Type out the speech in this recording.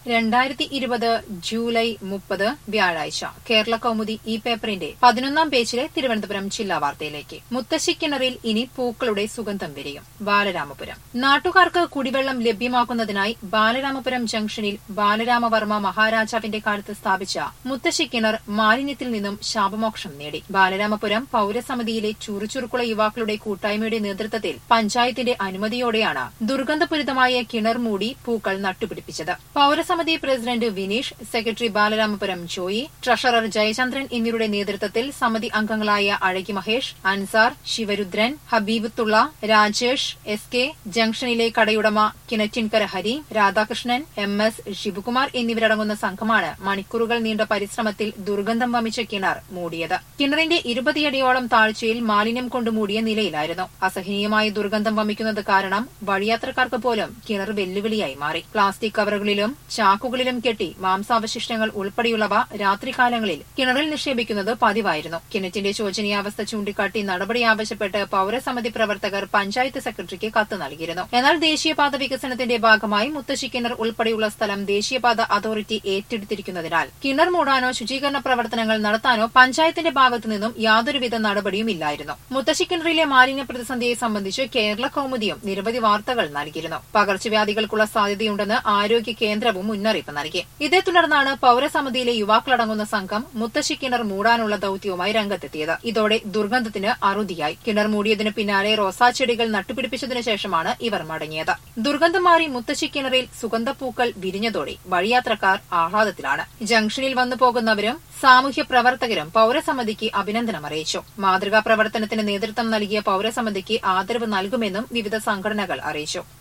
രണ്ടായിരത്തി ഇരുപത് ജൂലൈ മുപ്പത് വ്യാഴാഴ്ച കേരള കൗമുദി ഈ പേപ്പറിന്റെ പതിനൊന്നാം പേജിലെ തിരുവനന്തപുരം ജില്ലാ വാർത്തയിലേക്ക് മുത്തശ്ശിക്കിണറിൽ ഇനി പൂക്കളുടെ സുഗന്ധം വിരിയും ബാലരാമപുരം നാട്ടുകാർക്ക് കുടിവെള്ളം ലഭ്യമാക്കുന്നതിനായി ബാലരാമപുരം ജംഗ്ഷനിൽ ബാലരാമവർമ്മ മഹാരാജാവിന്റെ കാലത്ത് സ്ഥാപിച്ച മുത്തശ്ശിക്കിണർ മാലിന്യത്തിൽ നിന്നും ശാപമോക്ഷം നേടി ബാലരാമപുരം പൌരസമിതിയിലെ ചുറുചുറുക്കുള്ള യുവാക്കളുടെ കൂട്ടായ്മയുടെ നേതൃത്വത്തിൽ പഞ്ചായത്തിന്റെ അനുമതിയോടെയാണ് ദുർഗന്ധപൂരിതമായ കിണർ മൂടി പൂക്കൾ നട്ടുപിടിപ്പിച്ചത് പൌരസമിതി president Vineesh secretary Balaramapuram Joy treasurer Jayachandran എന്നിവരുടെ നേതൃത്വത്തിൽ സമിതി അംഗങ്ങളായ അഴകി മഹേഷ് അൻസാർ ശിവരുദ്രൻ ഹബീബത്തുള്ള രാജേഷ് എസ് കെ ജംഗ്ഷനിലെ കടയുടമ കിണറ്റിൻകര ഹരി രാധാകൃഷ്ണൻ എം എസ് ശിവകുമാർ എന്നിവരടങ്ങുന്ന സംഘമാണ് മണിക്കൂറുകൾ നീണ്ട പരിശ്രമത്തിൽ ദുർഗന്ധം വമിച്ച കിണർ മൂടിയത് കിണറിന്റെ ഇരുപതിയടിയോളം താഴ്ചയിൽ മാലിന്യം കൊണ്ട് മൂടിയ നിലയിലായിരുന്നു അസഹനീയമായ ദുർഗന്ധം വമിക്കുന്നത് കാരണം വഴിയാത്രക്കാർക്ക് പോലും കിണർ വെല്ലുവിളിയായി മാറി പ്ലാസ്റ്റിക് കവറുകളിലും ചാക്കുകളിലും കെട്ടി മാംസാവശിഷ്ടങ്ങൾ ഉൾപ്പെടെയുള്ളവ രാത്രികാലങ്ങളിൽ കിണറിൽ നിക്ഷേപിക്കുന്നത് പതിവായിരുന്നു കിണറ്റിന്റെ ശോചനീയാവസ്ഥ ചൂണ്ടിക്കാട്ടി നടപടി ആവശ്യപ്പെട്ട് പൌരസമിതി പ്രവർത്തകർ പഞ്ചായത്ത് സെക്രട്ടറിക്ക് കത്ത് നൽകിയിരുന്നു എന്നാൽ ദേശീയപാത വികസനത്തിന്റെ ഭാഗമായി മുത്തശ്ശി കിണർ ഉൾപ്പെടെയുള്ള സ്ഥലം ദേശീയപാത അതോറിറ്റി ഏറ്റെടുത്തിരിക്കുന്നതിനാൽ കിണർ മൂടാനോ ശുചീകരണ പ്രവർത്തനങ്ങൾ നടത്താനോ പഞ്ചായത്തിന്റെ ഭാഗത്തു നിന്നും യാതൊരുവിധ നടപടിയും ഇല്ലായിരുന്നു മുത്തശ്ശി കിണറിലെ മാലിന്യ പ്രതിസന്ധിയെ സംബന്ധിച്ച് കേരള കൌമുദിയും നിരവധി വാർത്തകൾ നൽകിയിരുന്നു പകർച്ചവ്യാധികൾക്കുള്ള സാധ്യതയുണ്ടെന്ന് ആരോഗ്യ കേന്ദ്രവും മുന്നറിയിപ്പ് നൽകി ഇതേ തുടർന്നാണ് പൌരസമിതിയിലെ യുവാക്കളടങ്ങുന്ന സംഘം മുത്തശ്ശി കിണർ മൂടാനുള്ള ദൌത്യവുമായി രംഗത്തെത്തിയത് ഇതോടെ ദുർഗന്ധത്തിന് അറുതിയായി കിണർ മൂടിയതിന് പിന്നാലെ റോസാച്ചെടികൾ നട്ടുപിടിപ്പിച്ചതിനു ശേഷമാണ് ഇവർ മടങ്ങിയത് ദുർഗന്ധം മാറി മുത്തശ്ശി കിണറിൽ സുഗന്ധപ്പൂക്കൾ വിരിഞ്ഞതോടെ വഴിയാത്രക്കാർ ആഹ്ലാദത്തിലാണ് ജംഗ്ഷനിൽ വന്നു പോകുന്നവരും സാമൂഹ്യ പ്രവർത്തകരും പൌരസമിതിക്ക് അഭിനന്ദനം അറിയിച്ചു മാതൃകാ പ്രവർത്തനത്തിന് നേതൃത്വം നൽകിയ പൌരസമിതിക്ക് ആദരവ് നൽകുമെന്നും വിവിധ സംഘടനകൾ അറിയിച്ചു